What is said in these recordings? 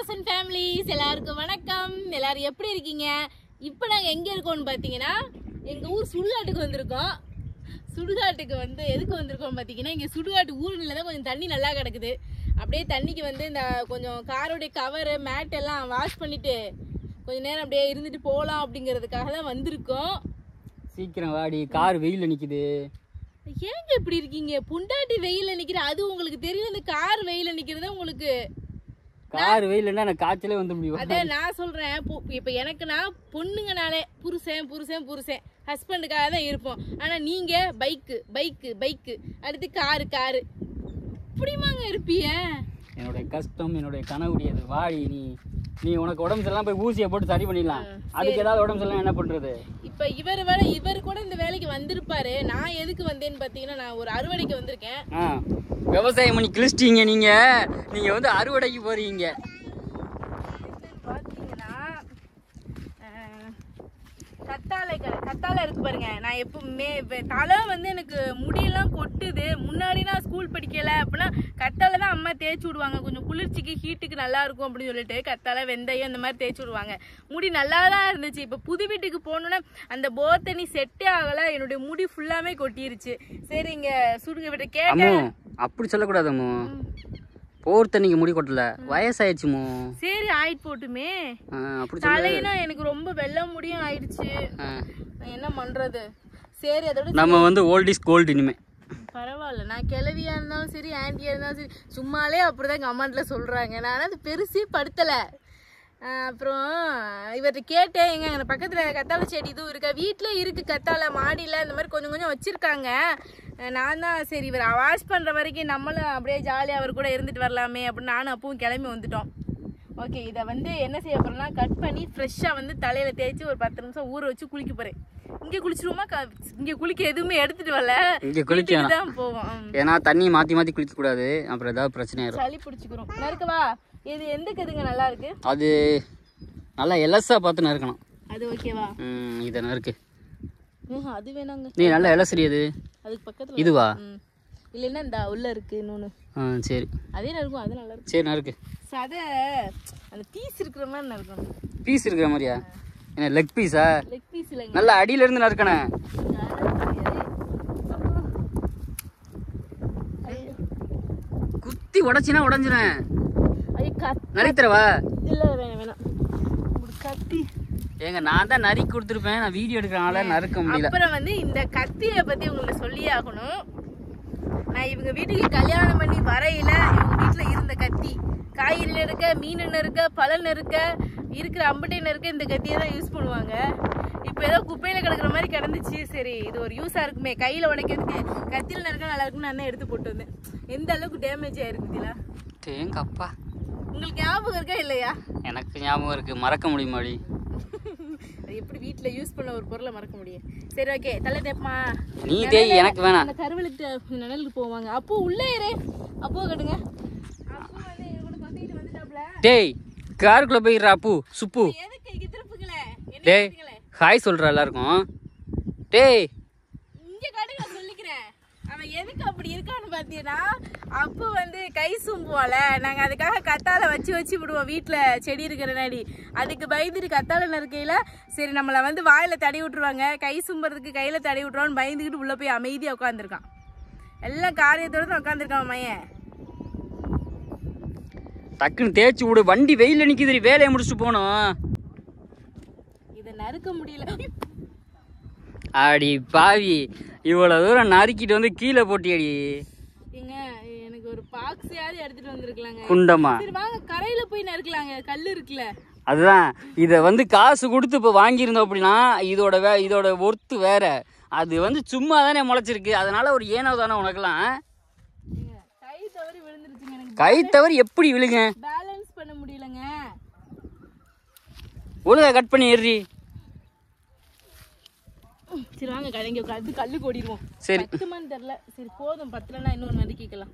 Thousand families எல்லாருக்கும் வணக்கம் எல்லாரும் எப்படி இருக்கீங்க இப்போ நாங்கள் எங்கே இருக்கோம்னு பார்த்தீங்கன்னா எங்கள் ஊர் சுடுகாட்டுக்கு வந்திருக்கோம் சுடுகாட்டுக்கு வந்து எதுக்கு வந்திருக்கோம்னு பார்த்தீங்கன்னா இங்கே சுடுகாட்டு ஊருல தான் கொஞ்சம் தண்ணி நல்லா கிடக்குது அப்படியே தண்ணிக்கு வந்து இந்த கொஞ்சம் காரோடைய கவரு மேட் எல்லாம் வாஷ் பண்ணிட்டு கொஞ்ச நேரம் அப்படியே இருந்துட்டு போகலாம் அப்படிங்கிறதுக்காக தான் வந்திருக்கோம் சீக்கிரம் வாடி கார் வெயில்ல நிக்குது ஏங்க இப்படி இருக்கீங்க புண்டாட்டி வெயில நிக்கிற அது உங்களுக்கு தெரியல இந்த கார் வெயில நிக்கிறது உங்களுக்கு கார் வெயில்னா எனக்கு காய்ச்சலே வந்து முடியும் அதான் நான் சொல்றேன் பு- இப்ப எனக்குனா பொண்ணுங்கனாலே புருஷன் புருஷன் புருஷன் ஹஸ்பண்டுக்காக தான் இருப்போம் ஆனா நீங்க பைக்கு பைக்கு பைக்கு அடுத்து காரு காரு இப்படிமாங்க இருப்பீங்க என்னுடைய கஷ்டம் என்னுடைய கனவுடைய அது வாடி நீ நீ உனக்கு உடம்பு சரியில்லாம் போய் ஊசியை போட்டு சரி பண்ணிடலாம் அதுக்கு ஏதாவது உடம்பு சரியில்லாம் என்ன பண்றது இப்ப இவர் விட இவர் கூட இந்த வேலைக்கு வந்திருப்பாரு நான் எதுக்கு வந்தேன்னு பாத்தீங்கன்னா நான் ஒரு அறுவடைக்கு வந்திருக்கேன் ஆ விவசாயம் பண்ணி கிழிச்சிட்டீங்க நீங்க நீங்க வந்து அறுவடைக்கு போறீங்க பாத்தீங்கன்னா அஹ், கத்தாழை கடை கத்தாழை இருக்கு பாருங்க நான் எப்பவுமே இப்ப தலை வந்து எனக்கு முடியெல்லாம் கொட்டுது முன்னாடி நான் ஸ்கூல் படிக்கல அப்படின்னா கத்தாழை தான் அம்மா தேய்ச்சி விடுவாங்க கொஞ்சம் குளிர்ச்சிக்கு ஹீட்டுக்கு நல்லா இருக்கும் அப்படின்னு சொல்லிட்டு கத்தாழை வெந்தயம் இந்த மாதிரி தேய்ச்சி விடுவாங்க முடி நல்லா தான் இருந்துச்சு இப்போ புது வீட்டுக்கு போனோன்னா அந்த போர் தண்ணி செட்டே ஆகல என்னுடைய முடி ஃபுல்லாமே கொட்டிருச்சு சரி இங்க சுடுங்க விட்ட அம்மு கேட்டேன் அப்படி சொல்லக்கூடாது அம்மு போர் தண்ணிக்கு முடி கொட்டல வயசாயிடுச்சுமோ சரி ஆயிட்டு போட்டுமே ஆ, அப்படி சொல்ல தலையினா எனக்கு ரொம்ப வெள்ள முடியும் ஆயிடுச்சு ஆ. நான் என்ன பண்றது சரி அதோட நம்ம வந்து ஓல்ட் இஸ் கோல்டு இனிமே பரவாயில்ல நான் கிளவியா இருந்தாலும் சரி ஆன்டியா இருந்தாலும் சரி சும்மாலே அப்படிதான் கமெண்ட்ல சொல்றாங்க நான் அது பெருசே படுத்தல ஆஹ் அப்புறம் இவர்கிட்ட கேட்டேன் எங்க எங்க பக்கத்துல கத்தாழை செடி இதுவும் இருக்கா வீட்ல இருக்கு கத்தாழை மாடியில இந்த மாதிரி கொஞ்சம் கொஞ்சம் வச்சிருக்காங்க அஹ் நான் தான் சரி இவர் வாஷ் பண்ற வரைக்கும் நம்மளும் அப்படியே ஜாலியா அவர் கூட இருந்துட்டு வரலாமே அப்படின்னு நானும் அப்பவும் கிளம்பி வந்துட்டோம் ஓகே இதை வந்து என்ன செய்ய போறேன்னா கட் பண்ணி ஃப்ரெஷ்ஷாக வந்து தலையில தேய்ச்சி ஒரு பத்து நிமிஷம் ஊற வச்சு குளிக்க போறேன் இங்கே குளிச்சிருவோமா க- இங்கே குளிக்க எதுவுமே எடுத்துட்டு வரல இங்க குளிக்க வீட்டுக்கு வேணாம். தான் போவோம் ம். ஏன்னா தண்ணி மாத்தி மாத்தி குளிக்க கூடாது அப்புறம் ஏதாவது பிரச்சனை ஆயிரும் சளி பிடிச்சிக்கிறோம் நறுக்கவா இது எந்த கதுங்க நல்லா இருக்கு அது நல்லா எலசா பார்த்து நறுக்கணும் அது ஓகேவா ம், இதை நறுக்கு ம், அது வேணாங்க நீ நல்லா எலசரி அது அதுக்கு பக்கத்துல இதுவா ம் இல்லைன்னா இந்த உள்ள இருக்கு இன்னொன்று ஆ சரி அதே நறுக்கும் அது நல்லா இருக்கும் சரி நறுக்கு சதை அந்த பீஸ் இருக்கிற மாதிரி நறுக்கணும் பீஸ் இருக்கிற மாதிரியா என்ன லெக் பீஸா லெக் பீஸ் இல்லைங்க நல்லா அடியில இருந்து நறுக்கணே குத்தி உடச்சினா உடஞ்சிரும் ஐயோ கத் நறுக்கிறவா இல்லை வேணாம் வேணாம் ஒரு கத்தி ஏங்க நான் தான் நறுக்கி கொடுத்துருப்பேன் நான் வீடியோ எடுக்கிறனால நறுக்க முடியல அப்புறம் வந்து இந்த கத்தியை பத்தி உங்கள்ட்ட சொல்லியே ஆகணும் நான் இவங்க வீட்டுக்கு கல்யாணம் பண்ணி வரையில இவங்க வீட்டுல இருந்த கத்தி காய்கறி நறுக்க மீன் நறுக்க பழம் நறுக்க இருக்கிற அம்பட்டை நறுக்க இந்த கத்தியை தான் யூஸ் பண்ணுவாங்க இப்போ ஏதோ குப்பையில கிடக்குற மாதிரி கிடந்துச்சு சரி இது ஒரு யூஸா இருக்குமே கையில உடைக்கிறதுக்கு கத்தியில நறுக்க நல்லா இருக்கும்னு நான் தான் எடுத்து போட்டு வந்தேன் எந்த அளவுக்கு டேமேஜ் ஆயிருக்கு பத்தியா தேங்க அப்பா உங்களுக்கு ஞாபகம் இருக்கா இல்லையா எனக்கு ஞாபகம் இருக்கு மறக்க முடியுமாடி அது எப்படி வீட்ல யூஸ் பண்ண ஒரு பொருளை மறக்க முடியும் சரி ஓகே தலை தேப்பமா நீ தேய் எனக்கு வேணாம் அந்த கருவலுக்கு நிழலுக்கு போவாங்க அப்போ உள்ளே இரு அப்போ கட்டுங்க அப்போ வந்து எங்க கூட பத்திட்டு வந்துட்டாப்ல டேய் காருக்குள்ள போயிடுறா அப்பு சுப்பு எதுக்கு இங்க திருப்புங்களே என்ன டேய் திருப்புங்களே ஹாய் சொல்ற எல்லாருக்கும் டேய் இங்க காட்டுங்க நான் சொல்லிக்கிறேன் அவன் எதுக்கு அப்படி இருக்கான்னு பாத்தீங்கன்னா அப்போ வந்து கை சும்புவால நாங்க அதுக்காக கத்தாழை வச்சு வச்சு விடுவோம் வீட்டுல செடி இருக்கிற நாடி அதுக்கு பயந்துட்டு கத்தாழை நறுக்கையில சரி நம்மள வந்து வாயில தடவி விட்டுருவாங்க கை சும்புறதுக்கு கையில தடவி விட்டுருவான்னு பயந்துக்கிட்டு உள்ள போய் அமைதியா உட்காந்துருக்கான் எல்லாம் காரியத்தோட தான் உட்காந்துருக்கான் மையன் டக்குன்னு தேய்ச்சி விடு வண்டி வெயில்ல நிக்குது வேலையை முடிச்சுட்டு போனோம் இதை நறுக்க முடியல அடி பாவி இவ்வளவு தூரம் நறுக்கிட்டு வந்து கீழே போட்டியடி ஏங்க எனக்கு ஒரு பாக்ஸையாவது எடுத்துட்டு வந்திருக்கலாங்க குண்டமா சரி வாங்க கரையில போய் நறுக்கலாங்க கல் இருக்குல்ல அதுதான் இதை வந்து காசு கொடுத்து இப்போ வாங்கியிருந்தோம் அப்படின்னா இதோட வே இதோட ஒர்த்து வேற அது வந்து சும்மா தானே முளைச்சிருக்கு அதனால ஒரு ஏனோ தானே உனக்கெல்லாம் ஏங்க, கை தவறி விழுந்துருச்சுங்க எனக்கு கை தவறி எப்படி விழுங்க பேலன்ஸ் பண்ண முடியலங்க ஒழுங்கா கட் பண்ணி ஏறி சரி வாங்க கடைங்க கல்லு கல்லு கோடிடுவோம் சரி பத்துமான்னு தெரியல சரி போதும் பத்தலன்னா இன்னொரு நறுக்கிக்கலாம்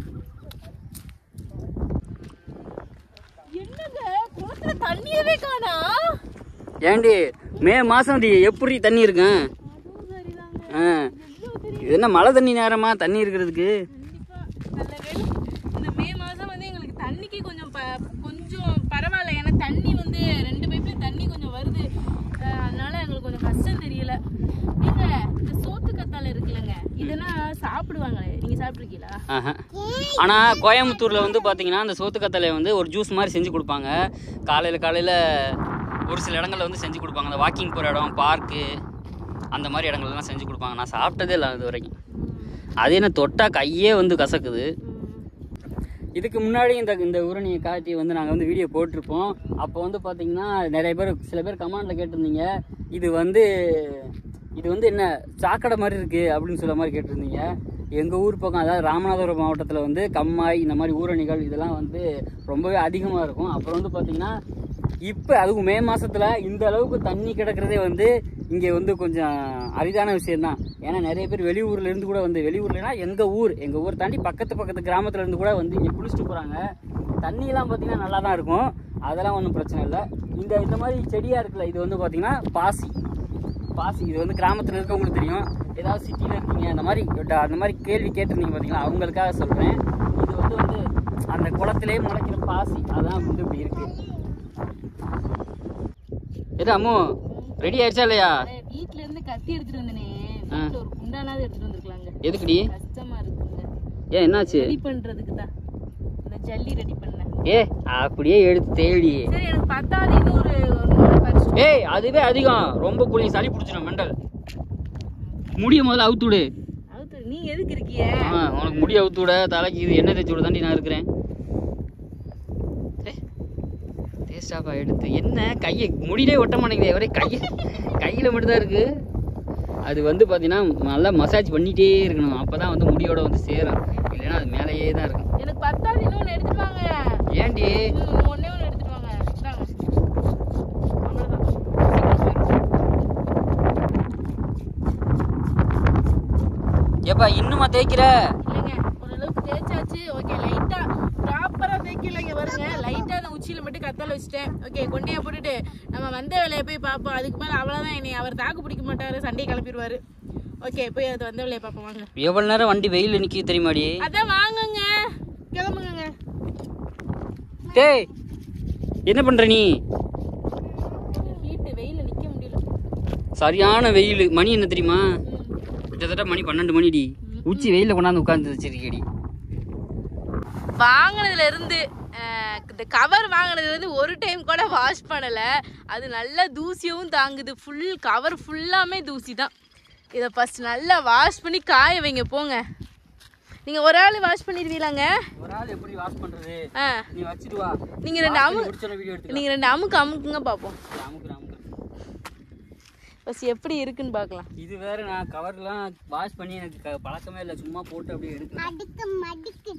என்னங்க குளத்துல தண்ணியவே காணா ஏண்டி மே மாசம் டி எப்படி தண்ணி இருக்கும் அதுவும் சரிதாங்க ஆ எவ்வளவு தெரியும் இது என்ன மழை தண்ணி நேரமா தண்ணி இருக்கிறதுக்கு கண்டிப்பா நல்ல வேலை இந்த மே மாசம் வந்து எங்களுக்கு தண்ணிக்கு கொஞ்சம் ப- கொஞ்சம் பரவாயில்ல ஏன்னா தண்ணி வந்து ரெண்டு பைப்லயும் தண்ணி கொஞ்சம் வருது அஹ் அதனால எங்களுக்கு கொஞ்சம் கஷ்டம் தெரியல நீங்க இந்த சோத்து கத்தாழை இருக்குல்லங்க இதெல்லாம் சாப்பிடுவாங்களே நீங்க சாப்பிட்ருக்கீங்களா ஆஹா. ஆனா கோயம்புத்தூர்ல வந்து பாத்தீங்கன்னா அந்த சோத்துக்கத்தலையை வந்து ஒரு ஜூஸ் மாதிரி செஞ்சு கொடுப்பாங்க காலையில காலையில ஒரு சில இடங்கள்ல வந்து செஞ்சு கொடுப்பாங்க அந்த வாக்கிங் போற இடம் பார்க்கு அந்த மாதிரி இடங்கள்லாம் செஞ்சு கொடுப்பாங்க நான் சாப்பிட்டதே இல்லை இது வரைக்கும் அது என்ன தொட்டா கையே வந்து கசக்குது இதுக்கு முன்னாடி இந்த இந்த ஊரணியை காட்டி வந்து நாங்கள் வந்து வீடியோ போட்டிருப்போம் அப்போ வந்து பார்த்தீங்கன்னா நிறைய பேர் சில பேர் கமெண்டில் கேட்டிருந்தீங்க இது வந்து இது வந்து என்ன சாக்கடை மாதிரி இருக்குது அப்படின்னு சொல்ல மாதிரி கேட்டிருந்தீங்க எங்கள் ஊர் பக்கம் அதாவது ராமநாதபுரம் மாவட்டத்தில் வந்து கம்மாய் இந்த மாதிரி ஊரணிகள் இதெல்லாம் வந்து ரொம்பவே அதிகமாக இருக்கும் அப்புறம் வந்து பார்த்தீங்கன்னா இப்போ அதுவும் மே மாசத்துல இந்த அளவுக்கு தண்ணி கிடக்கிறதே வந்து இங்கே வந்து கொஞ்சம் அரிதான விஷயம்தான் ஏன்னா நிறைய பேர் வெளியூர்ல இருந்து கூட வந்து வெளியூர்லனா எங்க ஊர் எங்க ஊர் தாண்டி பக்கத்து பக்கத்து கிராமத்துல இருந்து கூட வந்து இங்கே குளிச்சுட்டு போறாங்க தண்ணியெல்லாம் பார்த்தீங்கன்னா நல்லா தான் இருக்கும் அதெல்லாம் ஒன்றும் பிரச்சனை இல்லை இந்த இந்த மாதிரி செடியா இருக்குல்ல இது வந்து பார்த்தீங்கன்னா பாசி பாசி இது வந்து கிராமத்தில் இருக்கவங்களுக்கு தெரியும் ஏதாவது சிட்டியில் இருக்கீங்க அந்த மாதிரி அந்த மாதிரி கேள்வி கேட்டிருந்தீங்க பார்த்தீங்களா அவங்களுக்காக சொல்கிறேன் இது வந்து வந்து அந்த குளத்திலே முளைக்கிற பாசி அதான் வந்து இப்படி இருக்கு எது அம்மு ரெடி ஆயிடுச்சா இல்லையா அஹ் வீட்ல இருந்து கத்தி எடுத்துட்டு வந்தனே வீட்ல ஒரு குண்டானாவது எடுத்துட்டு வந்திருக்கலாங்க எதுக்குடி கஷ்டமா இருக்குங்க ஏன் என்னாச்சு ரெடி பண்றதுக்கு தான் இந்த ஜல்லி ரெடி பண்ணேன் ஏ அப்படியே எடுத்து தேடி சரி எனக்கு பத்தாவது இன்னும் ஒரு ஒரு நாள் பறிச்சு ஏய் அதுவே அதிகம் ரொம்ப புளி சளி பிடிச்சிடும் மெண்டல் முடிய முதல்ல அவுத்து விடு அவுத்து நீங்க எதுக்கு இருக்கிய ஆ உனக்கு முடி அவுத்து விட தலைக்கு இது எண்ணெய் தேய்ச்சி விட தாண்டி நான் இருக்கிறேன் டேஸ்டாப்பா எடுத்து என்ன கையை முடியிலே ஒட்ட மாட்டேங்குது ஒரே கையை கையில் மட்டும்தான் இருக்கு அது வந்து பார்த்தீங்கன்னா நல்லா மசாஜ் பண்ணிகிட்டே இருக்கணும் அப்போ தான் வந்து முடியோட வந்து சேரும் இல்லைன்னா அது மேலேயே தான் இருக்கும் எனக்கு பத்தாவது இன்னொன்னு எடுத்துட்டு வாங்க ஏன்டி ம், ஒண்ணே ஒண்ணு எடுத்துட்டு வாங்க இந்தாங்க. அவ்வளவுதான். ஏப்பா இன்னுமா தேய்க்கிற இல்லைங்க ஓரளவுக்கு தேய்ச்சாச்சு ஓகே லைட்டா ப்ராப்பரா தேய்க்கலைங்க வருங்க லைட்டா அந்த உச்சியில மட்டும் கத்தால வச்சுட்டேன் ஓகே கொண்டையை போட்டுட்டு நம்ம வந்த வேலையை போய் பார்ப்போம் அதுக்கு மேல அவ்வளவுதான் என்னை அவர் தாக்கு பிடிக்க மாட்டாரு சண்டை கிளப்பிடுவாரு ஓகே போய் அது வந்த வேலையை பார்ப்போம் வாங்க எவ்வளோ நேரம் வண்டி வெயில் நிற்கி தெரியுமாடி அதான் வாங்குங்க கிளம்புங்க டேய் என்ன பண்ணுற நீ ஹீட்டு வெயில நிக்க முடியல சரியான வெயில் மணி என்ன தெரியுமா கிட்டத்தட்ட மணி பன்னெண்டு மணிடி உச்சி வெயிலில் கொண்டாந்து உட்காந்து வச்சிருக்கேடி வாங்கினதுல இருந்து அஹ், இந்த கவர் வாங்கினதுல இருந்து ஒரு டைம் கூட வாஷ் பண்ணல அது நல்லா தூசியும் தாங்குது ஃபுல் கவர் ஃபுல்லாமே தூசி தான் இதை ஃபர்ஸ்ட் நல்லா வாஷ் பண்ணி காய வைங்க போங்க நீங்க ஒரு ஆள் வாஷ் பண்ணிடுவீங்களாங்க ஒரு ஆள் எப்படி வாஷ் பண்ணுறது ஆ நீ வச்சுட்டு வா நீங்க ரெண்டு அமு முடிச்சோட வீடியோ எடுத்து நீங்க ரெண்டு அமுக்கு அமுக்குங்க பார்ப்போம் அமுக்குறேன் அமுக்குறேன் ஃபர்ஸ்ட் எப்படி இருக்குன்னு பார்க்கலாம் இது வேற நான் கவர்லாம் வாஷ் பண்ணி எனக்கு க- பழக்கமே இல்லை சும்மா போட்டு அப்படியே எடுக்கிறேன் மடிக்கு மடிக்கு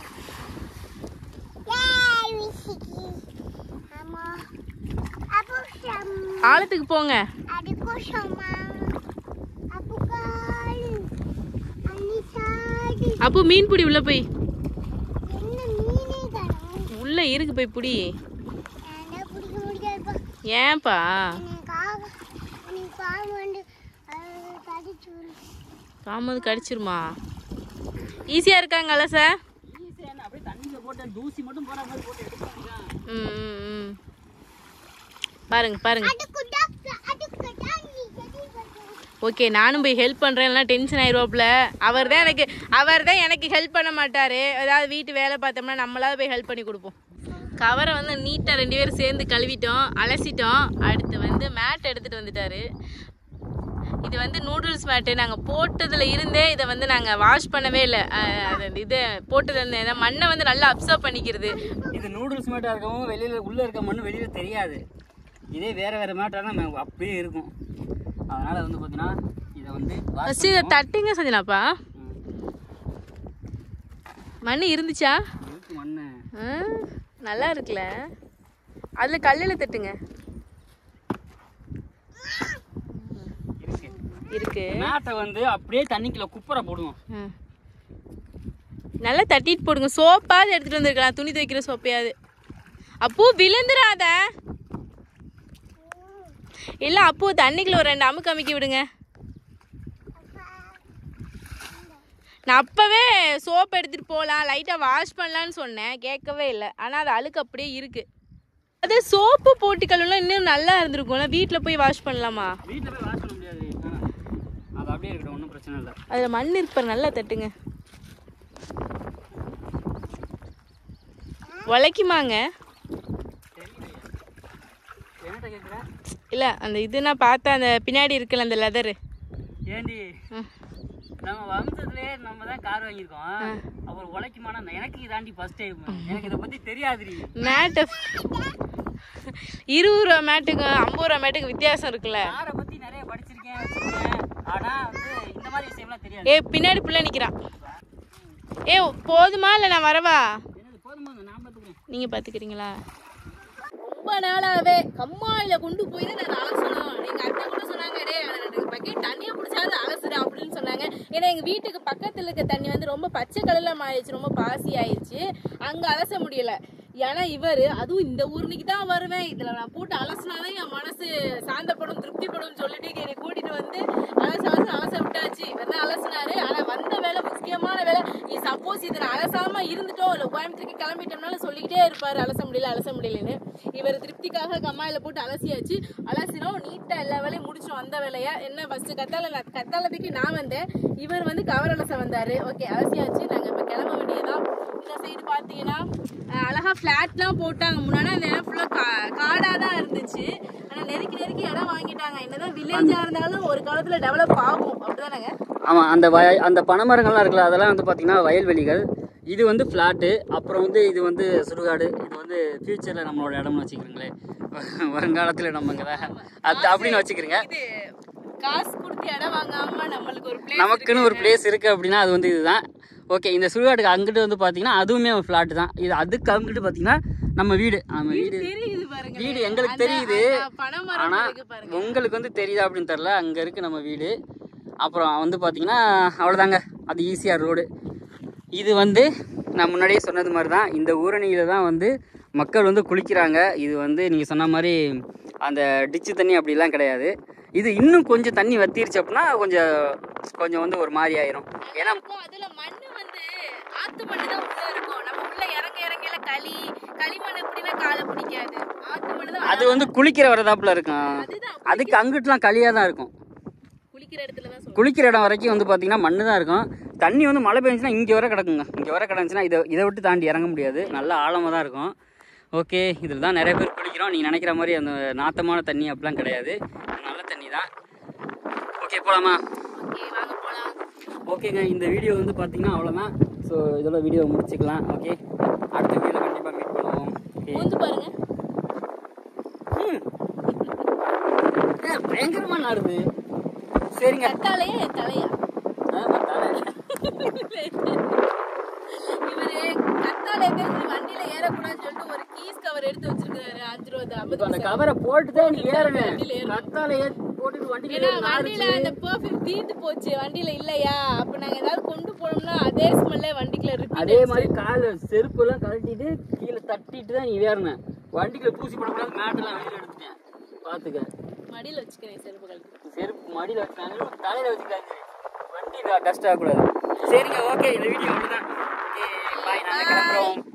ஏய் விசிக்கி அம்மா அப்பு சம் ஆழத்துக்கு போங்க அதுக்கு சம்மா அப்பு கால் அன்னி சாடி அப்போ மீன் பிடி உள்ள போய் என்ன மீனே காணோம் உள்ள இருக்கு போய் பிடி என்ன பிடிக்க முடியாதுப்பா ஏன்பா எனக்காக நீ பாவம் வந்து கடிச்சு விடு. பாம்பு கடிச்சிருமா ஈஸியா இருக்காங்கல்ல சார் அப்படியே தண்ணியில் போட்டு தூசி மட்டும் போகிற மாதிரி போட்டு எடுக்கலாம் ம், ம், ம். பாருங்க பாருங்க அதுக்கு டாக்டர் அதுக்கு தான் நீ செடி வைக்கணும். ஓகே நானும் போய் ஹெல்ப் பண்ணுறேன்லாம் டென்ஷன் ஆயிடுவாப்புல அவர் தான் எனக்கு அவர் தான் எனக்கு ஹெல்ப் பண்ண மாட்டார் ஏதாவது வீட்டு வேலை பார்த்தோம்னா நம்மளாவது போய் ஹெல்ப் பண்ணி கொடுப்போம் கவரை வந்து நீட்டாக ரெண்டு பேரும் சேர்ந்து கழுவிட்டோம் அலசிட்டோம் அடுத்து வந்து மேட் எடுத்துகிட்டு வந்துட்டாரு இது வந்து நூடுல்ஸ் மேட்டு நாங்கள் போட்டதில் இருந்தே இதை வந்து நாங்கள் வாஷ் பண்ணவே இல்லை அது இது போட்டதுல இருந்தே இந்த மண்ணை வந்து நல்லா அப்சர்வ் பண்ணிக்கிறது இது நூடுல்ஸ் மேட்டாக இருக்கவும் வெளியில் உள்ளே இருக்க மண்ணு வெளியில் தெரியாது இதே வேற வேற மேட்டானா அப்படியே இருக்கும் அதனால வந்து பார்த்தீங்கன்னா இதை வந்து wash ஃபஸ்ட்டு இதை தட்டுங்க சஞ்சனாப்பா ம். மண் இருந்துச்சா இருக்கு மண்ணு ஆ, நல்லா இருக்குல்ல அதில் கல்லில் தட்டுங்க இருக்கு இருக்கு மேட்டை வந்து அப்படியே தண்ணிக்குள்ள குப்பரை போடுவோம் ம். நல்லா தட்டிட்டு போடுங்க சோப்பாவது எடுத்துட்டு வந்திருக்கலாம் துணி துவைக்கிற சோப்பையாவது அப்போ விழுந்துடாத இல்ல அப்போ தண்ணிக்குள்ள ஒரு ரெண்டு அமுக்கு அமுக்கி விடுங்க நான் அப்பவே சோப் எடுத்துட்டு போகலாம் லைட்டா வாஷ் பண்ணலான்னு சொன்னேன் கேட்கவே இல்லை ஆனா அது அழுக்கு அப்படியே இருக்கு அது சோப்பு போட்டு கழுவுலாம் இன்னும் நல்லா இருந்திருக்கும்ல வீட்ல போய் வாஷ் பண்ணலாமா வீட்டில் போய் வாஷ் பண்ண முடியாது அது அப்படியே இருக்கட்டும் ஒன்றும் பிரச்சனை இல்லை அதுல மண் இருப்பார் நல்லா தட்டுங்க உழைக்குமாங்க என்னட்ட கேட்குறேன் இல்ல அந்த இது நான் பார்த்தேன் அந்த பின்னாடி இருக்குல்ல அந்த லெதரு ஏண்டி நம்ம வம்சத்துலயே நம்ம தான் கார் வாங்கியிருக்கோம் அப்புறம் உழைக்குமானா எனக்கு இதாண்டி ஃபர்ஸ்ட் டைம் எனக்கு இதை பத்தி தெரியாதுடி மேட்டு இருபது ரூபா மேட்டுக்கு ஐம்பது ரூபா மேட்டுக்கு வித்தியாசம் இருக்குல்ல காரை பத்தி நிறைய படிச்சிருக்கேன் வச்சிருக்கேன் ஆனா வந்து இந்த மாதிரி விஷயம்லாம் தெரியாது ஏ பின்னாடி பிள்ளை நிக்கிறான் ஏ போதுமா இல்லை நான் வரவா என்னது போதுமா நான் பார்த்துக்கிறேன் நீங்க பாத்துக்கிறீங்களா ரொம்ப நாளாவே கம்மாயில கொண்டு போய் தான் நான் அலசணும் எங்க அத்தை கூட சொன்னாங்க டே ரெண்டு பக்கெட் தண்ணியை பிடிச்சாது அலசுற அப்படின்னு சொன்னாங்க ஏன்னா எங்க வீட்டுக்கு பக்கத்துல இருக்க தண்ணி வந்து ரொம்ப பச்சை கலர்ல மாறிடுச்சு ரொம்ப பாசி ஆயிடுச்சு அங்க அலச முடியல ஏன்னா இவரு அதுவும் இந்த ஊர்னிக்கு தான் வருவேன் இதுல நான் போட்டு அலசினாதான் என் மனசு சாந்தப்படும் திருப்திப்படும் சொல்லிட்டு என்னை கூட்டிட்டு வந்து அலச அலச அலச விட்டாச்சு இவர் தான் அலசினாரு ஆனா வந்த வேலை முக்கியமான வேலை சப்போஸ் இதை நான் அலசாம இருந்துட்டோம் இல்ல கோயம்புத்தூருக்கு கிளம்பிட்டோம்னாலும் சொல்லிக்கிட்டே இருப்பாரு அலச முடியல அலச முடியலன்னு இவர் திருப்திக்காக கம்மாயில போட்டு அலசியாச்சு அலசினோம் நீட்டா எல்லா வேலையும் முடிச்சோம் வந்த வேலையா என்ன ஃபர்ஸ்ட் கத்தால நான் கத்தாலத்துக்கு நான் வந்தேன் இவர் வந்து கவர் அலச வந்தாரு ஓகே அலசியாச்சு நாங்க இப்ப கிளம்ப வேண்டியதான் இந்த சைடு பாத்தீங்கன்னா அஹ், அழகா ஃபிளாட்லாம் போட்டாங்க முன்னாடி அந்த இடம் ஃபுல்லா காடா தான் இருந்துச்சு ஆனா நெருக்கி நெருக்கி இடம் வாங்கிட்டாங்க என்னதான் வில்லேஜா இருந்தாலும் ஒரு காலத்துல டெவலப் ஆகும் அப்படிதானங்க ஆமாம் அந்த வய அந்த பனைமரங்கள்லாம் இருக்குல்ல அதெல்லாம் வந்து பார்த்தீங்கன்னா வயல்வெளிகள் இது வந்து ஃப்ளாட்டு அப்புறம் வந்து இது வந்து சுடுகாடு இது வந்து ஃப்யூச்சரில் நம்மளோட இடம்னு வச்சுக்கிறீங்களேன் வருங்காலத்தில் நம்ம இங்கே தான் அது அப்படின்னு வச்சுக்கிறீங்க இது காசு கொடுத்து இடம் வாங்காம நம்மளுக்கு ஒரு பிளேஸ் நமக்குன்னு ஒரு பிளேஸ் இருக்குது அப்படின்னா அது வந்து இதுதான் ஓகே இந்த சுடுகாட்டுக்கு அங்கிட்டு வந்து பார்த்தீங்கன்னா அதுவுமே ஒரு ஃப்ளாட்டு தான் இது அதுக்கு அங்கிட்டு பார்த்தீங்கன்னா நம்ம வீடு நம்ம வீடு தெரியுது பாருங்க வீடு எங்களுக்கு தெரியுது பனைமரம் ஆனால் இருக்கு பாருங்க உங்களுக்கு வந்து தெரியுதா அப்படின்னு தெரில அங்கே இருக்குது நம்ம வீடு அப்புறம் வந்து பார்த்தீங்கன்னா அவ்வளோதாங்க அது ஈஸியாக ரோடு இது வந்து நான் முன்னாடியே சொன்னது மாதிரி தான் இந்த ஊரணியில் தான் வந்து மக்கள் வந்து குளிக்கிறாங்க இது வந்து நீங்கள் சொன்ன மாதிரி அந்த டிச்சு தண்ணி அப்படிலாம் கிடையாது இது இன்னும் கொஞ்சம் தண்ணி வத்திருச்சு அப்படின்னா கொஞ்சம் கொஞ்சம் வந்து ஒரு மாதிரி ஆயிரும் ஏன்னா இருக்கும் அதுல மண்ணு வந்து ஆத்து மண்ணு தான் உள்ள இருக்கும் நம்ம உள்ள இறங்க இறங்கல களி களிமண் எப்படின்னா காலை பிடிக்காது ஆத்து மண்ணு தான் அது வந்து குளிக்கிற வரதாப்புல இருக்கும் அதுதான் அதுக்கு அங்கிட்டுலாம் களியாக தான் இருக்கும் குளிக்கிற இடத்துல தான் சொல்றேன் குளிக்கிற இடம் வரைக்கும் வந்து பார்த்தீங்கன்னா மண்ணு தான் இருக்கும் தண்ணி வந்து மழை பெஞ்சுன்னா இங்கே வர கிடக்குங்க இங்கே வர கிடந்துச்சுன்னா இதை இதை விட்டு தாண்டி இறங்க முடியாது நல்லா ஆழமாக தான் இருக்கும் ஓகே இதில் தான் நிறைய பேர் குளிக்கிறோம் நீங்கள் நினைக்கிற மாதிரி அந்த நாத்தமான தண்ணி அப்படிலாம் கிடையாது நல்ல தண்ணி தான் ஓகே போகலாமா ஓகே வாங்க போலாம் ஓகேங்க இந்த வீடியோ வந்து பார்த்தீங்கன்னா அவ்வளோதான் ஸோ இதோட வீடியோ முடிச்சுக்கலாம் ஓகே அடுத்த வீடியோவில் கண்டிப்பாக மீட் பண்ணுவோம் ஓகே மூந்து பாருங்க பயங்கரமாக நாடுது சரிங்க கத்தாலையே என் தலையா ஆ, தலை. இவரு கத்தாலே பேர் வண்டியில ஏறக்கூடாதுன்னு சொல்லிட்டு ஒரு கீஸ் கவர் எடுத்து வச்சிருக்காரு அஞ்சு ரூபா இப்போ ஐம்பது அந்த கவரை போட்டு தான் நீ ஏறணும் வண்டியில ஏறணும். கத்தால ஏத்தி போட்டுட்டு வண்டியில ஏன்னா ஏறி வண்டியில நாறுச்சு. அந்த பெர்ஃப்யூம் தீர்ந்து போச்சு வண்டியில இல்லையா அப்ப நாங்க ஏதாவது கொண்டு போனோம்னா அதே ஸ்மெல்ல வண்டிக்குள்ள இருக்கு அதே மாதிரி கால் செருப்பு எல்லாம் கழட்டிட்டு கீழே தட்டிட்டு தான் நீ ஏறணும் வண்டிக்குள்ள பூசி போடக்கூடாது மேட்டெல்லாம் வெளியில எடுத்துட்டேன் பாத்துக்க மடியில வச்சுக்கிறேன் செருப்பு கழட்டி செருப்பு மடியில வச்சாங்க தலையில வச்சுக்காது வண்டி டஸ்ட் ஆகக்கூடாது சரிங்க ஓகே இந்த வீடியோ அவ்வளோதான் ஓகே பாய் நாங்கள் கிளம்புறோம்